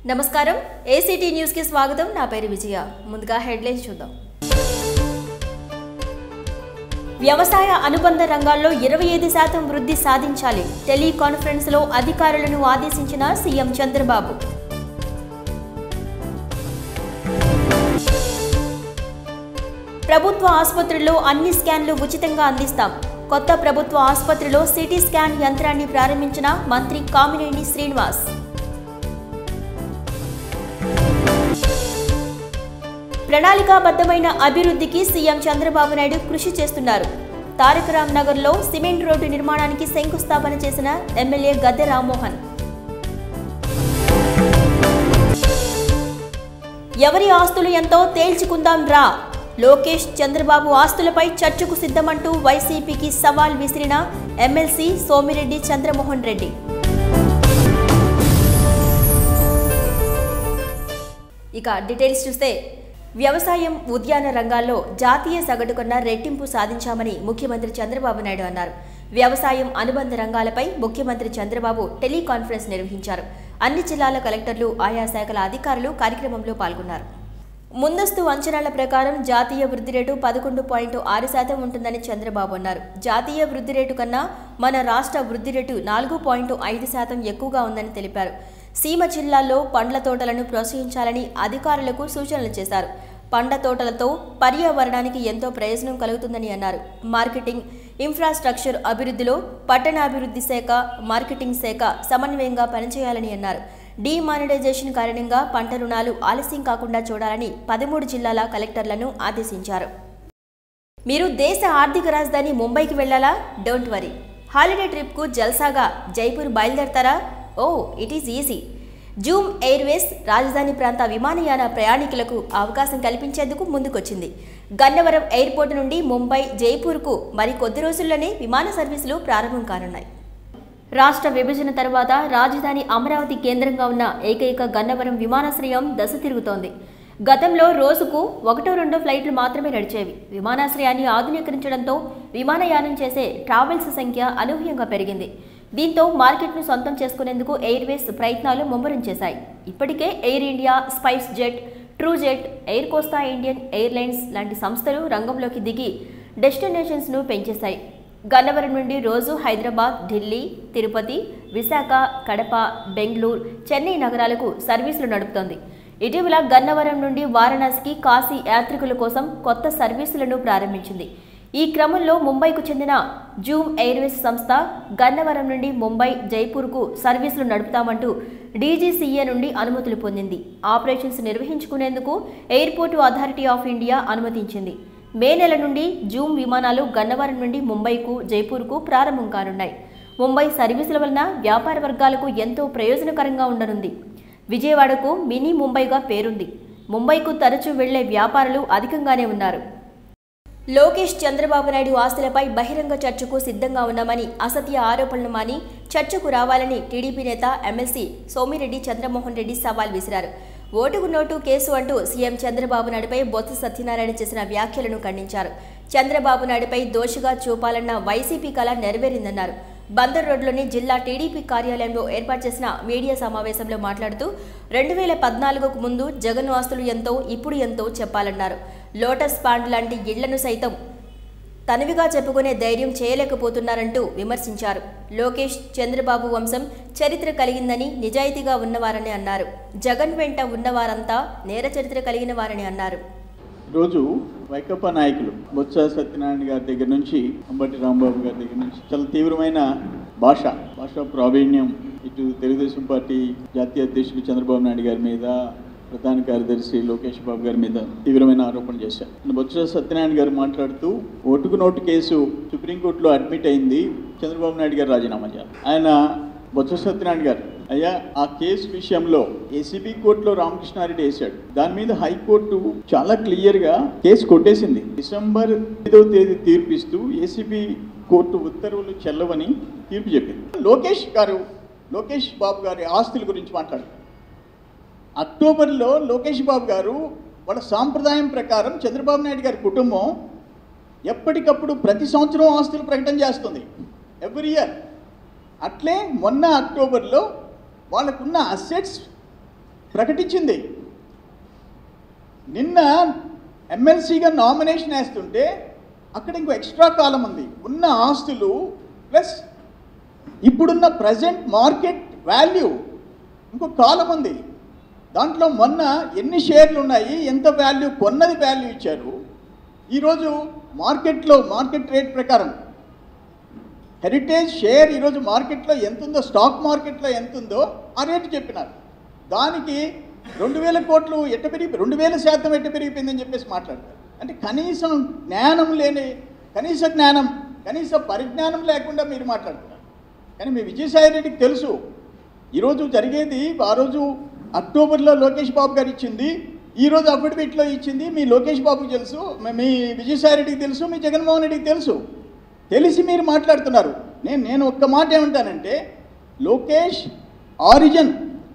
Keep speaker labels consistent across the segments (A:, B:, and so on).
A: నమస్కారం ACT news కి స్వాగతం నా పేరు విజయ ముందుగా హెడ్లైన్స్ చూద్దాం వ్యవసాయ అనుబంధ రంగాల్లో ఇరవై ఐదు శాతం వృద్ధి సాధించాలి టెలికాన్ఫరెన్స్ లో అధికారులను ఆదేశించిన సీఎం చంద్రబాబు ప్రభుత్వ ఆసుపత్రుల్లో అన్ని స్కాన్లు ఉచితంగా అందిస్తాం కొత్త ప్రభుత్వ ఆసుపత్రిలో సిటీ స్కాన్ యంత్రాన్ని ప్రారంభించిన మంత్రి కామినేని శ్రీనివాస్ ప్రణాళికాబద్ధమైన అభివృద్ధికి సీఎం చంద్రబాబు నాయుడు కృషి చేస్తున్నారు తారక రామ్ నగర్లో సిమెంట్ రోడ్డు నిర్మాణానికి శంకుస్థాపన చేసిన ఎమ్మెల్యే గద్దె రామ్మోహన్ ఎవరి ఆస్తులు ఎంతో తేల్చుకుందాం రా లోకేష్ చంద్రబాబు ఆస్తులపై చర్చకు సిద్ధమంటూ వైసీపీకి సవాల్ విసిరిన ఎమ్మెల్సీ సోమిరెడ్డి చంద్రమోహన్ రెడ్డి ఇక డీటెయిల్స్ చూస్తే వ్యవసాయం ఉద్యాన రంగాల్లో జాతీయ సగటు కన్నా రెట్టింపు సాధించామని ముఖ్యమంత్రి చంద్రబాబు నాయుడు అన్నారు వ్యవసాయం అనుబంధ రంగాలపై ముఖ్యమంత్రి చంద్రబాబు టెలికాన్ఫరెన్స్ నిర్వహించారు అన్ని జిల్లాల కలెక్టర్లు ఆయా శాఖల అధికారులు కార్యక్రమంలో పాల్గొన్నారు ముందస్తు అంచనాల ప్రకారం జాతీయ వృద్ధి రేటు పదకొండు పాయింట్ ఆరు శాతం ఉంటుందని చంద్రబాబు అన్నారు జాతీయ వృద్ధి రేటు కన్నా మన రాష్ట్ర వృద్ధి రేటు నాలుగు పాయింట్ ఐదు శాతం ఎక్కువగా ఉందని తెలిపారు సీమ జిల్లాల్లో పండ్ల తోటలను ప్రోత్సహించాలని అధికారులకు సూచనలు చేశారు పండ్ల తోటలతో పర్యావరణానికి ఎంతో ప్రయోజనం కలుగుతుందని అన్నారు మార్కెటింగ్ ఇన్ఫ్రాస్ట్రక్చర్ అభివృద్ధిలో పట్టణాభివృద్ధి శాఖ మార్కెటింగ్ శాఖ సమన్వయంగా పనిచేయాలని అన్నారు డీమానిటైజేషన్ కారణంగా పంట రుణాలు ఆలస్యం కాకుండా చూడాలని పదమూడు జిల్లాల కలెక్టర్లను ఆదేశించారు మీరు దేశ ఆర్థిక రాజధాని ముంబైకి వెళ్ళాలా డోంట్ వరీ హాలిడే ట్రిప్కు జల్సాగా జైపూర్ బయలుదేరతారా oh it is easy Zoom Airways రాజధాని ప్రాంత విమానయాన ప్రయాణికులకు అవకాశం కల్పించేందుకు ముందుకొచ్చింది గన్నవరం ఎయిర్పోర్ట్ నుండి ముంబై జైపూర్కు మరి కొద్ది రోజుల్లోనే విమాన సర్వీసులు ప్రారంభం కానున్నాయి రాష్ట్ర విభజన తర్వాత రాజధాని అమరావతి కేంద్రంగా ఉన్న ఏకైక గన్నవరం విమానాశ్రయం దశ తిరుగుతోంది గతంలో రోజుకు ఒకటో రెండో ఫ్లైట్లు మాత్రమే నడిచేవి విమానాశ్రయాన్ని ఆధునీకరించడంతో విమానయానం చేసే ట్రావెల్స్ సంఖ్య అనూహ్యంగా పెరిగింది దీంతో మార్కెట్ను సొంతం చేసుకునేందుకు ఎయిర్వేస్ ప్రయత్నాలు ముమ్మరం చేశాయి ఇప్పటికే Air India SpiceJet TruJet Air Costa Indian Airlines లాంటి సంస్థలు రంగంలోకి దిగి డెస్టినేషన్స్ను పెంచేశాయి గన్నవరం నుండి రోజు హైదరాబాద్ ఢిల్లీ తిరుపతి విశాఖ కడప బెంగళూరు చెన్నై నగరాలకు సర్వీసులు నడుపుతోంది ఇటీవల గన్నవరం నుండి వారణాసికి కాశీ యాత్రికుల కోసం కొత్త సర్వీసులను ప్రారంభించింది ఈ క్రమంలో ముంబైకు చెందిన జూమ్ ఎయిర్వేస్ సంస్థ గన్నవరం నుండి ముంబై జైపూర్కు సర్వీసులు నడుపుతామంటూ డీజీసీఏ నుండి అనుమతులు పొందింది ఆపరేషన్స్ నిర్వహించుకునేందుకు ఎయిర్పోర్టు అథారిటీ ఆఫ్ ఇండియా అనుమతించింది మే నెల నుండి జూమ్ విమానాలు గన్నవరం నుండి ముంబైకు జైపూర్కు ప్రారంభం కానున్నాయి ముంబై సర్వీసుల వలన వ్యాపార వర్గాలకు ఎంతో ప్రయోజనకరంగా ఉండనుంది విజయవాడకు మినీ ముంబైగా పేరుంది ముంబైకు తరచూ వెళ్లే వ్యాపారులు అధికంగానే ఉన్నారు లోకేష్ చంద్రబాబు నాయుడు ఆస్తులపై బహిరంగ చర్చకు సిద్ధంగా ఉన్నామని అసత్య ఆరోపణలు మాని చర్చకు రావాలని టీడీపీ నేత ఎమ్మెల్సీ సోమిరెడ్డి చంద్రమోహన్ రెడ్డి సవాల్ విసిరారు ఓటుకు నోటు కేసు అంటూ సీఎం చంద్రబాబు నాయుడుపై బొత్స సత్యనారాయణ చేసిన వ్యాఖ్యలను ఖండించారు చంద్రబాబు నాయుడుపై దోషిగా చూపాలన్న వైసీపీ కళ నెరవేరిందన్నారు బందర్ రోడ్లోని జిల్లా టీడీపీ కార్యాలయంలో ఏర్పాటు చేసిన మీడియా సమావేశంలో మాట్లాడుతూ రెండు వేల పద్నాలుగుకు ముందు జగన్ ఆస్తులు ఎంతో ఇప్పుడు ఎంతో చెప్పాలన్నారు లోటస్ పాండ్ లాంటి ఇళ్లను సైతం తనవిగా చెప్పుకునే ధైర్యం చేయలేకపోతున్నారంటూ విమర్శించారు లోకేష్ చంద్రబాబు వంశం చరిత్ర కలిగిందని నిజాయితీగా ఉన్నవారని అన్నారు జగన్ వెంట ఉన్నవారంతా నేర చరిత్ర కలిగిన వారని అన్నారు
B: ఈరోజు వైకప్పా నాయకులు బొత్స సత్యనారాయణ గారి దగ్గర నుంచి అంబటి రాంబాబు గారి దగ్గర నుంచి చాలా తీవ్రమైన భాష భాషా ప్రావీణ్యం ఇటు తెలుగుదేశం పార్టీ జాతీయ అధ్యక్షులు చంద్రబాబు నాయుడు గారి మీద ప్రధాన కార్యదర్శి లోకేష్ బాబు గారి మీద తీవ్రమైన ఆరోపణ చేశారు బొత్స సత్యనారాయణ గారు మాట్లాడుతూ ఓటుకు నోటు కేసు సుప్రీంకోర్టులో అడ్మిట్ అయింది చంద్రబాబు నాయుడు గారు రాజీనామా చేయాలి ఆయన బొత్స సత్యనారాయణ గారు అయ్యా ఆ కేసు విషయంలో ఏసీబీ కోర్టులో రామకృష్ణారెడ్డి వేశాడు దాని మీద హైకోర్టు చాలా క్లియర్గా కేసు కొట్టేసింది డిసెంబర్ ఐదవ తేదీ తీర్పిస్తూ ఏసీబీ కోర్టు ఉత్తర్వులు చెల్లవని తీర్పు చెప్పింది లోకేష్ గారు లోకేష్ బాబు గారి ఆస్తుల గురించి మాట్లాడారు అక్టోబర్లో లోకేష్ బాబు గారు వాళ్ళ సాంప్రదాయం ప్రకారం చంద్రబాబు నాయుడు గారి కుటుంబం ఎప్పటికప్పుడు ప్రతి సంవత్సరం ఆస్తులు ప్రకటన చేస్తుంది ఎవ్రీ ఇయర్ అట్లే మొన్న అక్టోబర్లో వాళ్ళకున్న అసెట్స్ ప్రకటించింది నిన్న ఎమ్మెల్సీగా నామినేషన్ వేస్తుంటే అక్కడ ఇంకో ఎక్స్ట్రా కాలం ఉంది ఉన్న ఆస్తులు ప్లస్ ఇప్పుడున్న ప్రజెంట్ మార్కెట్ వాల్యూ ఇంకో కాలం ఉంది దాంట్లో మొన్న ఎన్ని షేర్లు ఉన్నాయి ఎంత వాల్యూ కొన్నది వాల్యూ ఇచ్చారు ఈరోజు మార్కెట్లో మార్కెట్ రేట్ ప్రకారం హెరిటేజ్ షేర్ ఈరోజు మార్కెట్లో ఎంత ఉందో స్టాక్ మార్కెట్లో ఎంత ఉందో ఆ రేటు చెప్పినారు దానికి రెండు వేల కోట్లు ఎట్ట పెరిగి రెండు వేల శాతం ఎట్ట పెరిగిపోయిందని చెప్పేసి మాట్లాడతారు అంటే కనీసం జ్ఞానం లేని కనీస జ్ఞానం కనీస పరిజ్ఞానం లేకుండా మీరు మాట్లాడుతున్నారు కానీ మీ విజయసాయి రెడ్డికి తెలుసు ఈరోజు జరిగేది ఆ రోజు అక్టోబర్లో లోకేష్ బాబు గారు ఇచ్చింది ఈరోజు అఫిడవిట్లో ఇచ్చింది మీ లోకేష్ బాబుకి తెలుసు మీ- మీ విజయసాయి రెడ్డికి తెలుసు మీ జగన్మోహన్ రెడ్డికి తెలుసు తెలిసి మీరు మాట్లాడుతున్నారు నేను నేను ఒక్క మాట ఏమంటానంటే లోకేష్ ఆరిజిన్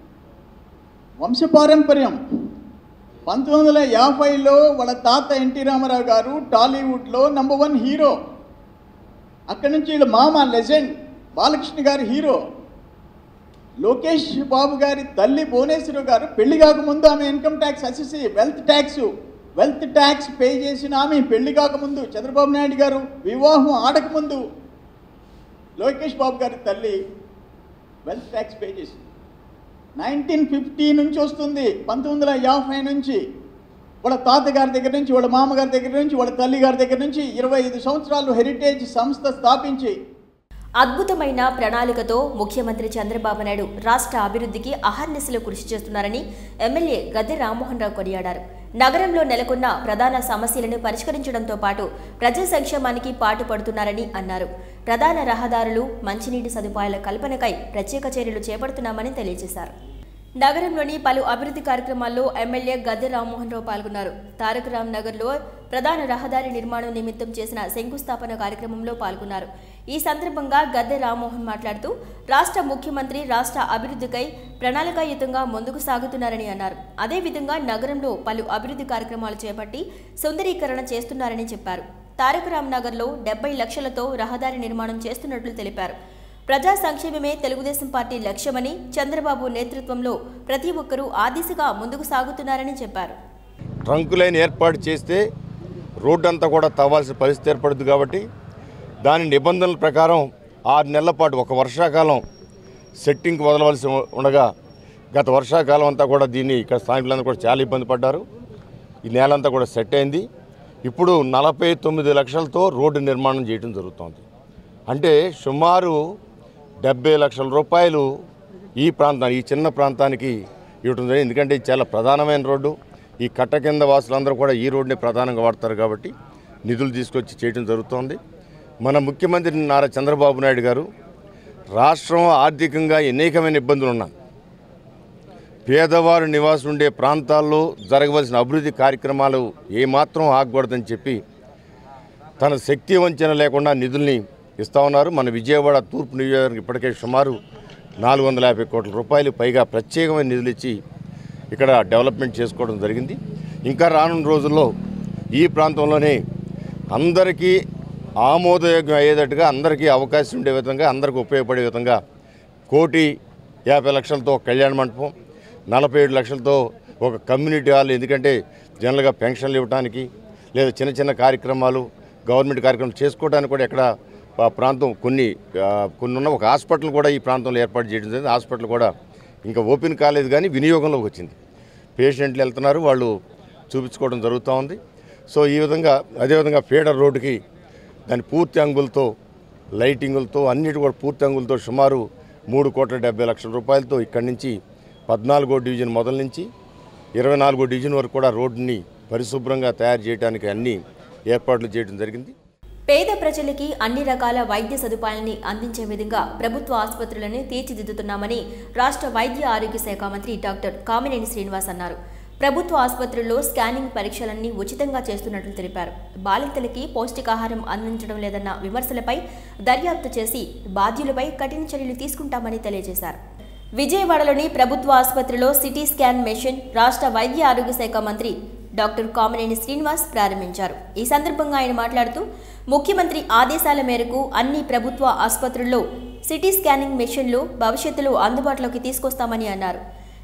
B: వంశపారంపర్యం పంతొమ్మిది వందల యాభైలో వాళ్ళ తాత ఎన్టీ రామారావు గారు టాలీవుడ్లో నంబర్ వన్ హీరో అక్కడి నుంచి వీళ్ళ మామ లెజెండ్ బాలకృష్ణ గారు హీరో లోకేష్ బాబు గారి తల్లి భువనేశ్వరి గారు పెళ్లి కాకముందు ఆమె income tax assessee wealth tax wealth tax pay చేసిన ఆమె పెళ్లి కాకముందు చంద్రబాబు నాయుడు గారు వివాహం ఆడకముందు లోకేష్ బాబు గారి తల్లి వెల్త్ ట్యాక్స్ పే చేసింది నైన్టీన్ ఫిఫ్టీ నుంచి వస్తుంది పంతొమ్మిది వందల యాభై నుంచి వాళ్ళ తాతగారి దగ్గర నుంచి వాళ్ళ మామగారి దగ్గర నుంచి వాళ్ళ తల్లి గారి దగ్గర నుంచి ఇరవై ఐదు సంవత్సరాలు హెరిటేజ్ సంస్థ స్థాపించి
A: అద్భుతమైన ప్రణాళికతో ముఖ్యమంత్రి చంద్రబాబు నాయుడు రాష్ట్ర అభివృద్ధికి అహర్నిశలు కృషి చేస్తున్నారని ఎమ్మెల్యే గద్దె రామ్మోహన్ రావు కొనియాడారు నగరంలో నెలకొన్న ప్రధాన సమస్యలను పరిష్కరించడంతో పాటు ప్రజా సంక్షేమానికి పాటుపడుతున్నారని అన్నారు ప్రధాన రహదారులు మంచినీటి సదుపాయాల కల్పనకై ప్రత్యేక చర్యలు చేపడుతున్నామని తెలియజేశారు నగరంలోని పలు అభివృద్ధి కార్యక్రమాల్లో ఎమ్మెల్యే గద్దె రామ్మోహన్ రావు పాల్గొన్నారు తారక రామ్ నగర్లో ప్రధాన రహదారి నిర్మాణం నిమిత్తం చేసిన శంకుస్థాపన కార్యక్రమంలో పాల్గొన్నారు ఈ సందర్భంగా గద్దె రామ్మోహన్ మాట్లాడుతూ రాష్ట్ర ముఖ్యమంత్రి రాష్ట్ర అభివృద్ధికై ప్రణాళికాయుతంగా ముందుకు సాగుతున్నారని అన్నారు అదేవిధంగా నగరంలో పలు అభివృద్ధి కార్యక్రమాలు చేపట్టి సుందరీకరణ చేస్తున్నారని చెప్పారు తారక రామ్ నగర్లో డెబ్బై లక్షలతో రహదారి నిర్మాణం చేస్తున్నట్లు తెలిపారు ప్రజా సంక్షేమమే తెలుగుదేశం పార్టీ లక్ష్యమని చంద్రబాబు నేతృత్వంలో ప్రతి ఒక్కరూ ఆ దిశగా ముందుకు సాగుతున్నారని చెప్పారు
C: ట్రంక్ లైన్ ఏర్పాటు చేస్తే రోడ్డు అంతా కూడా తవ్వాల్సిన పరిస్థితి ఏర్పడుతుంది కాబట్టి దాని నిబంధనల ప్రకారం ఆరు నెలల పాటు ఒక వర్షాకాలం సెట్టింగ్కి వదలవలసి ఉండగా గత వర్షాకాలం అంతా కూడా దీన్ని ఇక్కడ స్థానికులందరూ కూడా చాలా ఇబ్బంది పడ్డారు ఈ నేలంతా కూడా సెట్ అయింది ఇప్పుడు నలభై తొమ్మిది లక్షలతో రోడ్డు నిర్మాణం చేయడం జరుగుతోంది అంటే సుమారు డెబ్బై లక్షల రూపాయలు ఈ ప్రాంతానికి ఈ చిన్న ప్రాంతానికి ఇవ్వడం జరిగింది ఎందుకంటే ఇది చాలా ప్రధానమైన రోడ్డు ఈ కట్ట కింద వాసులందరూ కూడా ఈ రోడ్డుని ప్రధానంగా వాడతారు కాబట్టి నిధులు తీసుకొచ్చి చేయడం జరుగుతోంది మన ముఖ్యమంత్రి నారా చంద్రబాబు నాయుడు గారు రాష్ట్రం ఆర్థికంగా అనేకమైన ఇబ్బందులు ఉన్నాయి పేదవారు నివాసం ఉండే ప్రాంతాల్లో జరగవలసిన అభివృద్ధి కార్యక్రమాలు ఏమాత్రం ఆగకూడదని చెప్పి తన శక్తి వంచన లేకుండా నిధుల్ని ఇస్తా ఉన్నారు మన విజయవాడ తూర్పు నియోజకవర్గం ఇప్పటికే సుమారు నాలుగు వందల యాభై కోట్ల రూపాయలు పైగా ప్రత్యేకమైన నిధులు ఇచ్చి ఇక్కడ డెవలప్మెంట్ చేసుకోవడం జరిగింది ఇంకా రానున్న రోజుల్లో ఈ ప్రాంతంలోనే అందరికీ ఆమోదయోగ్యం అయ్యేటట్టుగా అందరికీ అవకాశం ఉండే విధంగా అందరికీ ఉపయోగపడే విధంగా కోటి యాభై లక్షలతో ఒక కళ్యాణ మండపం నలభై ఏడు లక్షలతో ఒక కమ్యూనిటీ హాల్ ఎందుకంటే జనరల్గా పెన్షన్లు ఇవ్వడానికి లేదా చిన్న చిన్న కార్యక్రమాలు గవర్నమెంట్ కార్యక్రమాలు చేసుకోవడానికి కూడా ఎక్కడ ఆ ప్రాంతం కొన్ని ఆ, కొన్ని ఉన్న ఒక హాస్పిటల్ కూడా ఈ ప్రాంతంలో ఏర్పాటు చేయడం జరిగింది హాస్పిటల్ కూడా ఇంకా ఓపెన్ కాలేదు కానీ వినియోగంలోకి వచ్చింది పేషెంట్లు వెళ్తున్నారు వాళ్ళు చూపించుకోవడం జరుగుతూ ఉంది సో ఈ విధంగా అదేవిధంగా ఫీడర్ రోడ్డుకి దాని పూర్తి అంగులతో లైటింగులతో అన్నిటి కూడా పూర్తి అంగులతో సుమారు మూడు కోట్ల డెబ్బై లక్షల రూపాయలతో ఇక్కడి నుంచి పద్నాలుగో డివిజన్ మొదల నుంచి ఇరవై నాలుగో డివిజన్ వరకు కూడా రోడ్డుని పరిశుభ్రంగా తయారు చేయడానికి అన్ని ఏర్పాట్లు చేయడం జరిగింది
A: పేద ప్రజలకి అన్ని రకాల వైద్య సదుపాయాలని అందించే విధంగా ప్రభుత్వ ఆసుపత్రులను తీర్చిదిద్దుతున్నామని రాష్ట్ర వైద్య ఆరోగ్య శాఖ మంత్రి డాక్టర్ కామినేని శ్రీనివాస్ అన్నారు ప్రభుత్వ ఆసుపత్రుల్లో స్కానింగ్ పరీక్షలన్నీ ఉచితంగా చేస్తున్నట్లు తెలిపారు బాలింతలకి పౌష్టికాహారం అందించడం లేదన్న విమర్శలపై దర్యాప్తు చేసి బాధ్యులపై కఠిన చర్యలు తీసుకుంటామని తెలియజేశారు విజయవాడలోని ప్రభుత్వ ఆసుపత్రిలో సిటీ స్కాన్ మెషిన్ రాష్ట్ర వైద్య ఆరోగ్య శాఖ మంత్రి డాక్టర్ కామినేని శ్రీనివాస్ ప్రారంభించారు ఈ సందర్భంగా ఆయన మాట్లాడుతూ ముఖ్యమంత్రి ఆదేశాల మేరకు అన్ని ప్రభుత్వ ఆసుపత్రుల్లో సిటీ స్కానింగ్ మెషిన్లు భవిష్యత్తులో అందుబాటులోకి తీసుకొస్తామని అన్నారు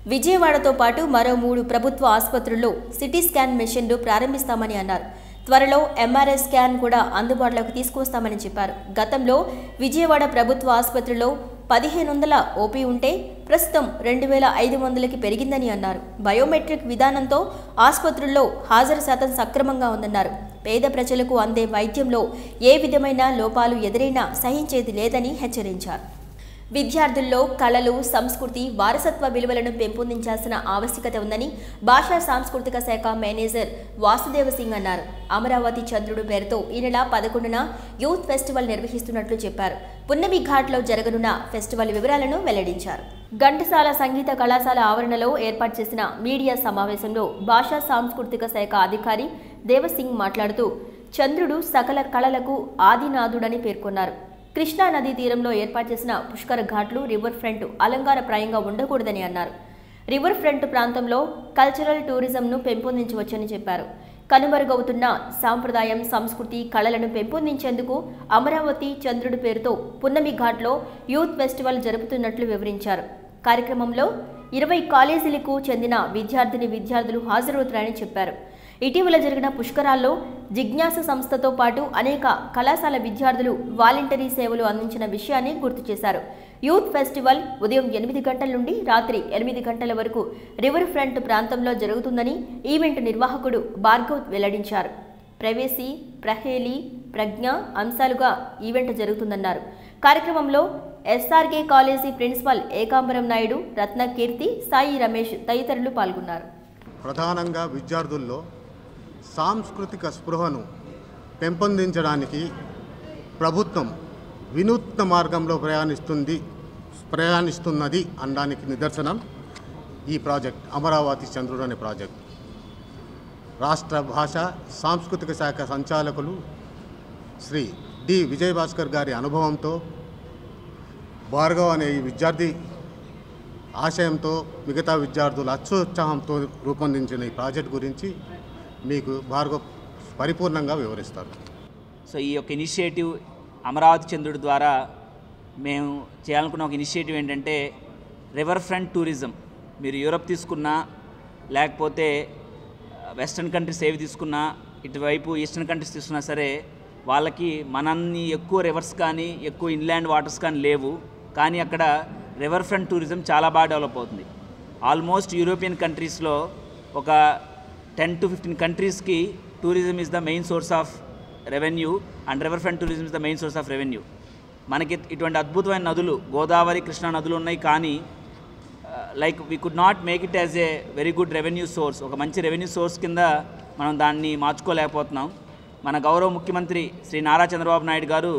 A: విజయవాడతో పాటు మరో మూడు ప్రభుత్వ ఆసుపత్రుల్లో సిటీ స్కాన్ మెషిన్లు ప్రారంభిస్తామని అన్నారు త్వరలో ఎంఆర్ఐ స్కాన్ కూడా అందుబాటులోకి తీసుకువస్తామని చెప్పారు గతంలో విజయవాడ ప్రభుత్వ ఆసుపత్రిలో పదిహేను వందల ఓపీ ఉంటే ప్రస్తుతం రెండు వేల ఐదు వందలకి పెరిగిందని అన్నారు బయోమెట్రిక్ విధానంతో ఆసుపత్రుల్లో హాజరు శాతం సక్రమంగా ఉందన్నారు పేద ప్రజలకు అందే వైద్యంలో ఏ విధమైన లోపాలు ఎదురైనా సహించేది లేదని హెచ్చరించారు విద్యార్థుల్లో కళలు సంస్కృతి వారసత్వ విలువలను పెంపొందించాల్సిన ఆవశ్యకత ఉందని భాషా సాంస్కృతిక శాఖ మేనేజర్ వాసుదేవ సింగ్ అన్నారు అమరావతి చంద్రుడు పేరుతో ఈ నెల పదకొండున యూత్ ఫెస్టివల్ నిర్వహిస్తున్నట్లు చెప్పారు పున్నమి ఘాట్లో జరగనున్న ఫెస్టివల్ వివరాలను వెల్లడించారు ఘంటసాల సంగీత కళాశాల ఆవరణలో ఏర్పాటు చేసిన మీడియా సమావేశంలో భాషా సాంస్కృతిక శాఖ అధికారి దేవసింగ్ మాట్లాడుతూ చంద్రుడు సకల కళలకు ఆదినాథుడని పేర్కొన్నారు కృష్ణా నదీ తీరంలో ఏర్పాటు చేసిన పుష్కర ఘాట్లు రివర్ ఫ్రంట్ అలంకారప్రాయంగా ఉండకూడదని అన్నారు రివర్ ఫ్రంట్ ప్రాంతంలో కల్చరల్ టూరిజంను పెంపొందించవచ్చని చెప్పారు కనుమరుగవుతున్న సాంప్రదాయం సంస్కృతి కళలను పెంపొందించేందుకు అమరావతి చంద్రుడి పేరుతో పున్నమి ఘాట్లో యూత్ ఫెస్టివల్ జరుపుతున్నట్లు వివరించారు కార్యక్రమంలో ఇరవై కాలేజీలకు చెందిన విద్యార్థిని విద్యార్థులు హాజరవుతారని చెప్పారు ఇటీవల జరిగిన పుష్కరాల్లో జిజ్ఞాస సంస్థతో పాటు అనేక కళాశాల విద్యార్థులు వాలంటరీ సేవలు అందించిన విషయాన్ని గుర్తు చేశారు యూత్ ఫెస్టివల్ ఉదయం ఎనిమిది గంటల నుండి రాత్రి ఎనిమిది గంటల వరకు రివర్ ఫ్రంట్ ప్రాంతంలో జరుగుతుందని ఈవెంట్ నిర్వాహకుడు భార్గవ్ వెల్లడించారు ప్రవేశి ప్రహేలి ప్రజ్ఞ అంశాలుగా ఈవెంట్ జరుగుతుందన్నారు కార్యక్రమంలో SRK college principal Ekambaram Naidu Ratnakeerti Sai Ramesh తదితరులు పాల్గొన్నారు
D: ప్రధానంగా విద్యార్థుల్లో సాంస్కృతిక స్పృహను పెంపొందించడానికి ప్రభుత్వం వినూత్న మార్గంలో ప్రయాణిస్తుంది ప్రయాణిస్తున్నది అనడానికి నిదర్శనం ఈ ప్రాజెక్ట్ అమరావతి చంద్రుడు అనే ప్రాజెక్ట్ రాష్ట్ర భాష సాంస్కృతిక శాఖ సంచాలకులు శ్రీ డి విజయభాస్కర్ గారి అనుభవంతో భార్గవ్ అనే ఈ విద్యార్థి ఆశయంతో మిగతా విద్యార్థుల అత్యుత్సాహంతో రూపొందించిన ఈ ప్రాజెక్ట్ గురించి మీకు భార్గవ్ పరిపూర్ణంగా వివరిస్తారు
E: సో ఈ యొక్క ఇనిషియేటివ్ అమరావతి చంద్రుడి ద్వారా మేము చేయాలనుకున్న ఒక ఇనిషియేటివ్ ఏంటంటే రివర్ ఫ్రంట్ టూరిజం మీరు యూరప్ తీసుకున్నా లేకపోతే వెస్ట్రన్ కంట్రీస్ ఏవి తీసుకున్నా ఇటువైపు ఈస్టర్న్ కంట్రీస్ తీసుకున్నా సరే వాళ్ళకి మనన్ని ఎక్కువ రివర్స్ కానీ ఎక్కువ ఇన్లాండ్ వాటర్స్ కానీ లేవు కానీ అక్కడ రివర్ ఫ్రంట్ టూరిజం చాలా బాగా డెవలప్ అవుతుంది ఆల్మోస్ట్ యూరోపియన్ కంట్రీస్లో ఒక టెన్ టు ఫిఫ్టీన్ కంట్రీస్కి tourism is the main source of revenue and river front tourism is the main source of revenue మనకి ఇటువంటి అద్భుతమైన నదులు గోదావరి కృష్ణా నదులు ఉన్నాయి కానీ like we could not make it as a very good revenue source ఒక మంచి రెవెన్యూ సోర్స్ కింద మనం దాన్ని మార్చుకోలేకపోతున్నాం మన గౌరవ ముఖ్యమంత్రి శ్రీ నారా చంద్రబాబు నాయుడు గారు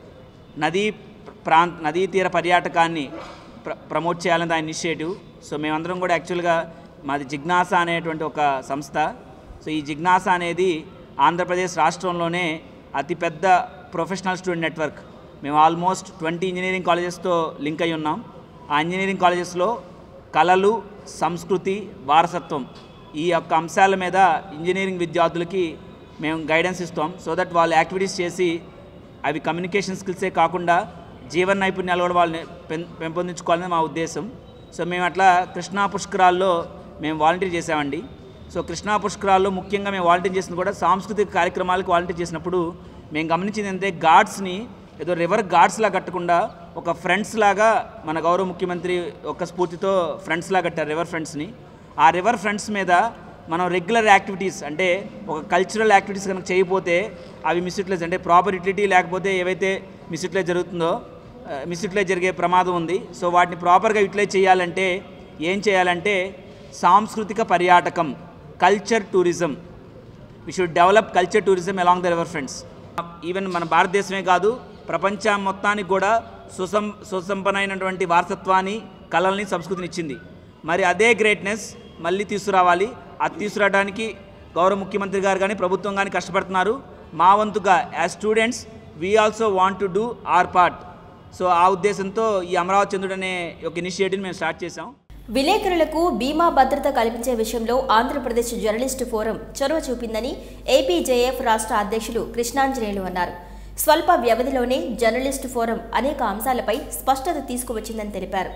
E: నదీ ప్రాంత నదీ తీర పర్యాటకాన్ని ప్ర ప్రమోట్ చేయాలని దాని ఇనిషియేటివ్ సో మేమందరం కూడా యాక్చువల్గా మాది జిజ్ఞాస అనేటువంటి ఒక సంస్థ సో ఈ జిజ్ఞాస అనేది ఆంధ్రప్రదేశ్ రాష్ట్రంలోనే అతిపెద్ద ప్రొఫెషనల్ స్టూడెంట్ నెట్వర్క్ మేము ఆల్మోస్ట్ ట్వంటీ ఇంజనీరింగ్ కాలేజెస్తో లింక్ అయి ఉన్నాం ఆ ఇంజనీరింగ్ కాలేజెస్లో కళలు సంస్కృతి వారసత్వం ఈ యొక్క అంశాల మీద ఇంజనీరింగ్ విద్యార్థులకి మేము గైడెన్స్ ఇస్తాం సో దట్ వాళ్ళు యాక్టివిటీస్ చేసి అవి కమ్యూనికేషన్ స్కిల్సే కాకుండా జీవన నైపుణ్యాలు కూడా వాళ్ళని పెం పెంపొందించుకోవాలని మా ఉద్దేశం సో మేము అట్లా కృష్ణా పుష్కరాల్లో మేము వాలంటీర్ చేసామండి సో కృష్ణా పుష్కరాల్లో ముఖ్యంగా మేము వాలంటీర్ చేసింది కూడా సాంస్కృతిక కార్యక్రమాలకు వాలంటీర్ చేసినప్పుడు మేము గమనించింది ఏంటంటే గాడ్స్ని ఏదో రివర్ గాడ్స్లా కట్టకుండా ఒక ఫ్రెండ్స్ లాగా మన గౌరవ ముఖ్యమంత్రి ఒక స్ఫూర్తితో ఫ్రెండ్స్ లాగా కట్టారు రివర్ ఫ్రెండ్స్ని ఆ రివర్ ఫ్రంట్స్ మీద మనం రెగ్యులర్ యాక్టివిటీస్ అంటే ఒక కల్చరల్ యాక్టివిటీస్ కనుక చేయకపోతే అవి మిస్యూటిలైజ్ అంటే ప్రాపర్ యూటిలిటీ లేకపోతే ఏవైతే మిస్యూటిలైజ్ జరుగుతుందో మిస్యూటిలైజ్ జరిగే ప్రమాదం ఉంది సో వాటిని ప్రాపర్గా యూటిలైజ్ చేయాలంటే ఏం చేయాలంటే సాంస్కృతిక పర్యాటకం culture tourism we should develop culture tourism along the river fronts even మన భారతదేశమే కాదు ప్రపంచం మొత్తానికి కూడా సుసం సుసంపన్నమైనటువంటి వారసత్వాన్ని కళల్ని సంస్కృతిని ఇచ్చింది మరి అదే గ్రేట్నెస్ మళ్ళీ తీసుకురావాలి అది తీసుకురావడానికి గౌరవ ముఖ్యమంత్రి గారు కానీ ప్రభుత్వం కానీ కష్టపడుతున్నారు మా వంతుగా as students we also want to do our part so ఆ ఉద్దేశంతో ఈ అమరావతి చంద్రుడు అనే ఒక ఇనిషియేటివ్ మేము స్టార్ట్ చేసాం
A: విలేకరులకు బీమా భద్రత కల్పించే విషయంలో ఆంధ్రప్రదేశ్ జర్నలిస్టు ఫోరం చొరవ చూపిందని ఏపీజేఎఫ్ రాష్ట్ర అధ్యక్షులు కృష్ణాంజనేయులు అన్నారు స్వల్ప వ్యవధిలోనే జర్నలిస్టు ఫోరం అనేక అంశాలపై స్పష్టత తీసుకువచ్చిందని తెలిపారు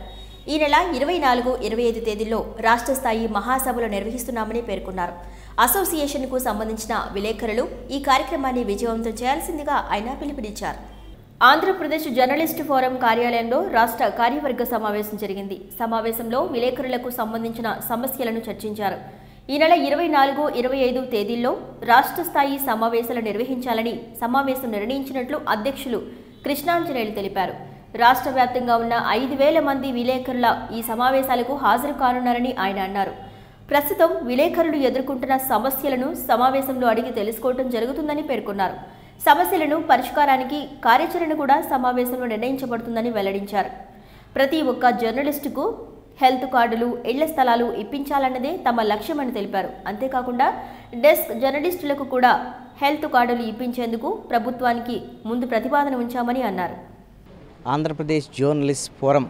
A: ఈ నెల ఇరవై నాలుగు ఇరవై ఐదు తేదీల్లో రాష్ట్ర స్థాయి మహాసభలు నిర్వహిస్తున్నామని పేర్కొన్నారు అసోసియేషన్కు సంబంధించిన విలేకరులు ఈ కార్యక్రమాన్ని విజయవంతం చేయాల్సిందిగా ఆయన పిలుపునిచ్చారు ఆంధ్రప్రదేశ్ జర్నలిస్టు ఫోరం కార్యాలయంలో రాష్ట్ర కార్యవర్గ సమావేశం జరిగింది సమావేశంలో విలేకరులకు సంబంధించిన సమస్యలను చర్చించారు ఈ నెల ఇరవై నాలుగు ఇరవై ఐదు తేదీల్లో రాష్ట్ర స్థాయి సమావేశాలు నిర్వహించాలని సమావేశం నిర్ణయించినట్లు అధ్యక్షులు కృష్ణాంజనేయులు తెలిపారు రాష్ట్ర వ్యాప్తంగా ఉన్న ఐదు వేల మంది విలేకరుల ఈ సమావేశాలకు హాజరు కానున్నారని ఆయన అన్నారు ప్రస్తుతం విలేకరులు ఎదుర్కొంటున్న సమస్యలను సమావేశంలో అడిగి తెలుసుకోవడం జరుగుతుందని పేర్కొన్నారు సమస్యలను పరిష్కారానికి కార్యాచరణ కూడా సమావేశంలో నిర్ణయించబడుతుందని వెల్లడించారు ప్రతి ఒక్క జర్నలిస్టుకు హెల్త్ కార్డులు ఇళ్ల స్థలాలు ఇప్పించాలన్నదే తమ లక్ష్యమని తెలిపారు అంతేకాకుండా డెస్క్ జర్నలిస్టులకు కూడా హెల్త్ కార్డులు ఇప్పించేందుకు ప్రభుత్వానికి ముందు ప్రతిపాదన ఉంచామని అన్నారు
F: ఆంధ్రప్రదేశ్ జర్నలిస్ట్ ఫోరం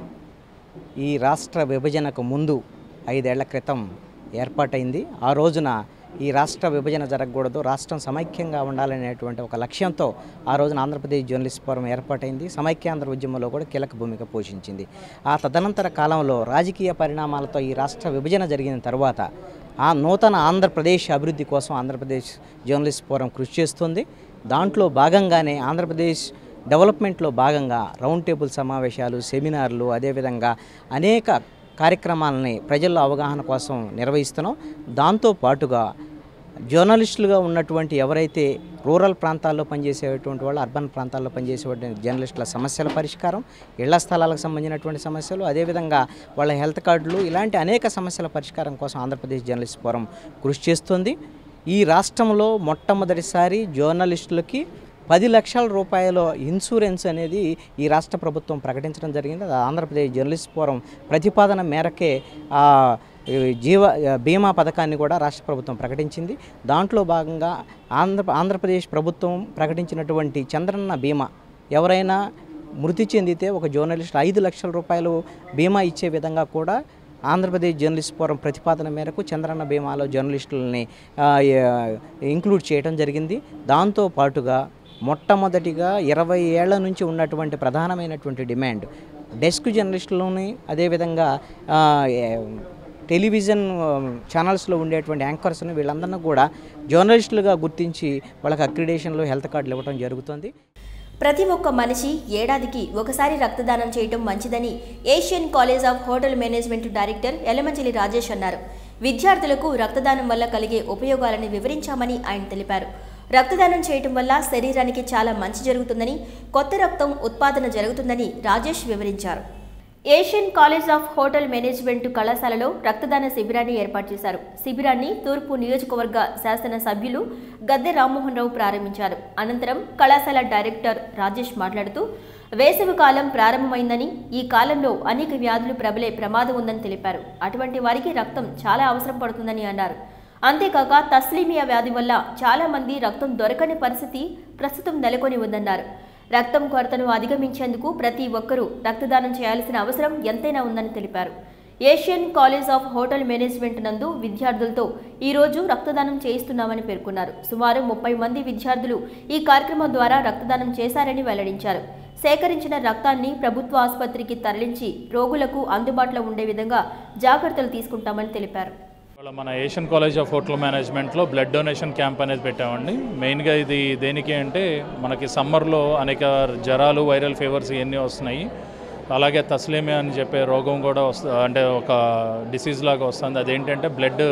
F: ఈ రాష్ట్ర విభజనకు ముందు ఐదేళ్ల క్రితం ఏర్పాటైంది ఆ రోజున ఈ రాష్ట్ర విభజన జరగకూడదు రాష్ట్రం సమైక్యంగా ఉండాలనేటువంటి ఒక లక్ష్యంతో ఆ రోజున ఆంధ్రప్రదేశ్ జర్నలిస్ట్ ఫోరం ఏర్పాటైంది సమైక్యాంధ్ర ఉద్యమంలో కూడా కీలక భూమిక పోషించింది ఆ తదనంతర కాలంలో రాజకీయ పరిణామాలతో ఈ రాష్ట్ర విభజన జరిగిన తర్వాత ఆ నూతన ఆంధ్రప్రదేశ్ అభివృద్ధి కోసం ఆంధ్రప్రదేశ్ జర్నలిస్ట్ ఫోరం కృషి చేస్తుంది దాంట్లో భాగంగానే ఆంధ్రప్రదేశ్ డెవలప్మెంట్లో భాగంగా రౌండ్ టేబుల్ సమావేశాలు సెమినార్లు అదేవిధంగా అనేక కార్యక్రమాలని ప్రజల్లో అవగాహన కోసం నిర్వహిస్తున్నాం దాంతో పాటుగా జర్నలిస్టులుగా ఉన్నటువంటి ఎవరైతే రూరల్ ప్రాంతాల్లో పనిచేసేటువంటి వాళ్ళు అర్బన్ ప్రాంతాల్లో పనిచేసేటువంటి జర్నలిస్టుల సమస్యల పరిష్కారం ఇళ్ల స్థలాలకు సంబంధించినటువంటి సమస్యలు అదేవిధంగా వాళ్ళ హెల్త్ కార్డులు ఇలాంటి అనేక సమస్యల పరిష్కారం కోసం ఆంధ్రప్రదేశ్ జర్నలిస్ట్ ఫోరం కృషి చేస్తుంది ఈ రాష్ట్రంలో మొట్టమొదటిసారి జర్నలిస్టులకి పది లక్షల రూపాయల ఇన్సూరెన్స్ అనేది ఈ రాష్ట్ర ప్రభుత్వం ప్రకటించడం జరిగింది అది ఆంధ్రప్రదేశ్ జర్నలిస్ట్ ఫోరం ప్రతిపాదన మేరకే ఆ ఈ జీవ బీమా పథకాన్ని కూడా రాష్ట్ర ప్రభుత్వం ప్రకటించింది దాంట్లో భాగంగా ఆంధ్ర ఆంధ్రప్రదేశ్ ప్రభుత్వం ప్రకటించినటువంటి చంద్రన్న బీమా ఎవరైనా మృతి చెందితే ఒక జర్నలిస్ట్ ఐదు లక్షల రూపాయలు బీమా ఇచ్చే విధంగా కూడా ఆంధ్రప్రదేశ్ జర్నలిస్ట్ ఫోరం ప్రతిపాదన మేరకు చంద్రన్న బీమాలో జర్నలిస్టులని ఆ, ఏ- ఇంక్లూడ్ చేయడం జరిగింది దాంతో పాటుగా మొట్టమొదటిగా ఇరవై ఏళ్ల నుంచి ఉన్నటువంటి ప్రధానమైనటువంటి డిమాండ్ డెస్క్ జర్నలిస్టులని అదేవిధంగా ఆ, ఏ- టెలివిజన్ ఆ, ఛానల్స్లో ఉండేటువంటి యాంకర్స్ని వీళ్ళందరినీ కూడా జర్నలిస్టులుగా గుర్తించి వాళ్ళకి అక్రిడేషన్లు హెల్త్ కార్డులు ఇవ్వడం జరుగుతుంది
A: ప్రతి ఒక్క మనిషి ఏడాదికి ఒకసారి రక్తదానం చేయటం మంచిదని Asian college of hotel management director Elamanchili Rajesh అన్నారు విద్యార్థులకు రక్తదానం వల్ల కలిగే ఉపయోగాలను వివరించామని ఆయన తెలిపారు రక్తదానం చేయటం వల్ల శరీరానికి చాలా మంచి జరుగుతుందని కొత్త రక్తం ఉత్పాదన జరుగుతుందని రాజేష్ వివరించారు Asian college of hotel management కళాశాలలో రక్తదాన శిబిరాన్ని ఏర్పాటు చేశారు శిబిరాన్ని తూర్పు నియోజకవర్గ శాసన సభ్యులు గద్దె రామ్మోహన్ రావు ప్రారంభించారు అనంతరం కళాశాల డైరెక్టర్ రాజేష్ మాట్లాడుతూ వేసవి కాలం ప్రారంభమైందని ఈ కాలంలో అనేక వ్యాధులు ప్రబలే ప్రమాదం ఉందని తెలిపారు అటువంటి వారికి రక్తం చాలా అవసరం పడుతుందని అన్నారు అంతేకాక తస్లీమియా వ్యాధి వల్ల చాలా మంది రక్తం దొరకని పరిస్థితి ప్రస్తుతం నెలకొని ఉందన్నారు రక్తం కొరతను అధిగమించేందుకు ప్రతి ఒక్కరూ రక్తదానం చేయాల్సిన అవసరం ఎంతైనా ఉందని తెలిపారు Asian college of hotel management నందు విద్యార్థులతో ఈ రోజు రక్తదానం చేయిస్తున్నామని పేర్కొన్నారు సుమారు ముప్పై మంది విద్యార్థులు ఈ కార్యక్రమం ద్వారా రక్తదానం చేశారని వెల్లడించారు సేకరించిన రక్తాన్ని ప్రభుత్వ ఆసుపత్రికి తరలించి రోగులకు అందుబాటులో ఉండే విధంగా జాగ్రత్తలు తీసుకుంటామని తెలిపారు
G: ఇవాళ మన ఏషియన్ కాలేజ్ ఆఫ్ హోటల్ మేనేజ్మెంట్లో బ్లడ్ డొనేషన్ క్యాంప్ అనేది పెట్టామండి మెయిన్గా ఇది దేనికి అంటే మనకి సమ్మర్లో అనేక జ్వరాలు వైరల్ ఫీవర్స్ ఇవన్నీ వస్తున్నాయి అలాగే తస్లేమియా అని చెప్పే రోగం కూడా వస్తు అంటే ఒక డిసీజ్ లాగా వస్తుంది అదేంటంటే బ్లడ్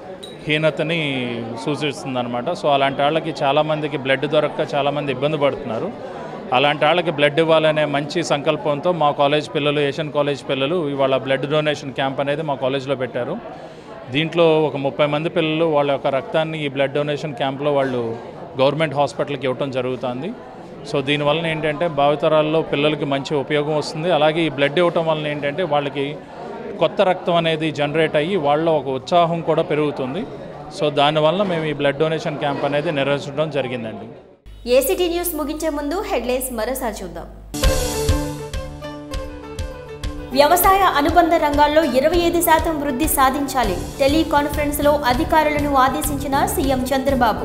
G: హీనతని సూచిస్తుంది అనమాట సో అలాంటి వాళ్ళకి చాలామందికి బ్లడ్ దొరక్క చాలామంది ఇబ్బంది పడుతున్నారు అలాంటి వాళ్ళకి బ్లడ్ ఇవ్వాలనే మంచి సంకల్పంతో మా కాలేజ్ పిల్లలు ఏషియన్ కాలేజ్ పిల్లలు ఇవాళ బ్లడ్ డొనేషన్ క్యాంప్ అనేది మా కాలేజ్లో పెట్టారు దీంట్లో ఒక ముప్పై మంది పిల్లలు వాళ్ళ యొక్క రక్తాన్ని ఈ బ్లడ్ డొనేషన్ క్యాంప్లో వాళ్ళు గవర్నమెంట్ హాస్పిటల్కి ఇవ్వటం జరుగుతుంది సో దీనివల్ల ఏంటంటే భావితరాల్లో పిల్లలకి మంచి ఉపయోగం వస్తుంది అలాగే ఈ బ్లడ్ ఇవ్వటం వలన ఏంటంటే వాళ్ళకి కొత్త రక్తం అనేది జనరేట్ అయ్యి వాళ్ళ ఒక ఉత్సాహం కూడా పెరుగుతుంది సో దానివల్ల మేము ఈ బ్లడ్ డొనేషన్ క్యాంప్ అనేది నిర్వహించడం జరిగిందండి
A: ఏసీటీ న్యూస్ ముగించే ముందు హెడ్లైన్స్ మరోసారి చూద్దాం వ్యవసాయ అనుబంధ రంగాల్లో ఇరవై ఐదు శాతం వృద్ధి సాధించాలి టెలికాన్ఫరెన్స్లో అధికారులను ఆదేశించిన సీఎం చంద్రబాబు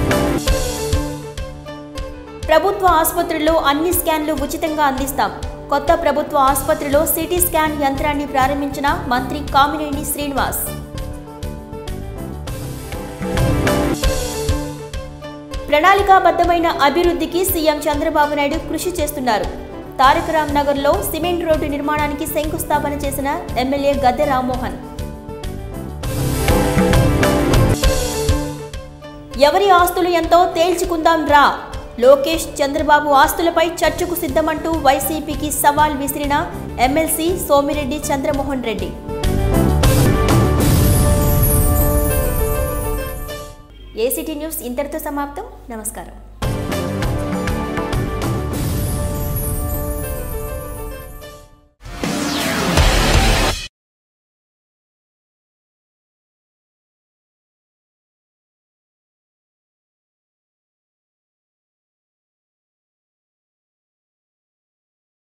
A: ప్రభుత్వ ఆసుపత్రుల్లో అన్ని స్కాన్లు ఉచితంగా అందిస్తాం కొత్త ప్రభుత్వ ఆసుపత్రిలో సిటీ స్కాన్ యంత్రాన్ని ప్రారంభించిన మంత్రి కామినేని శ్రీనివాస్ ప్రణాళికాబద్ధమైన అభివృద్ధికి సీఎం చంద్రబాబు నాయుడు కృషి చేస్తున్నారు తారక రామ్ నగర్లో సిమెంట్ రోడ్డు నిర్మాణానికి శంకుస్థాపన చేసిన ఎమ్మెల్యే గద్దె రామ్మోహన్ ఎవరి ఆస్తులు ఎంతో తేల్చుకుందాం రా లోకేష్ చంద్రబాబు ఆస్తులపై చర్చకు సిద్ధమంటూ వైసీపీకి సవాల్ విసిరిన MLC Somireddy Chandramohan Reddy ACT news ఇంతటితో సమాప్తం నమస్కారం